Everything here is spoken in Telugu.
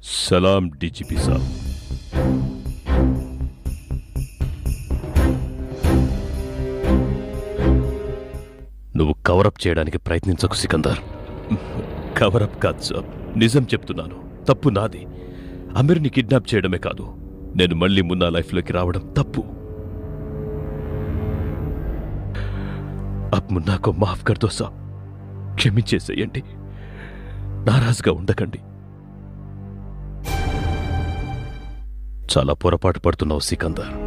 సలాం డీజీపీ సాబ్ నువ్వు కవరప్ చేయడానికి ప్రయత్నించకు సికందర్ కవరప్ కాదు సాబ్ నిజం చెప్తున్నాను తప్పు నాది అమీర్ని కిడ్నాప్ చేయడమే కాదు నేను మళ్ళీ మున్నా లైఫ్లోకి రావడం తప్పు అబ్ మున్నాకో మాఫ్ కర్దో సాబ్ క్షమించేసేయండి నారాజుగా ఉండకండి చాలా పొరపాటు పడుతున్నావు సికందర్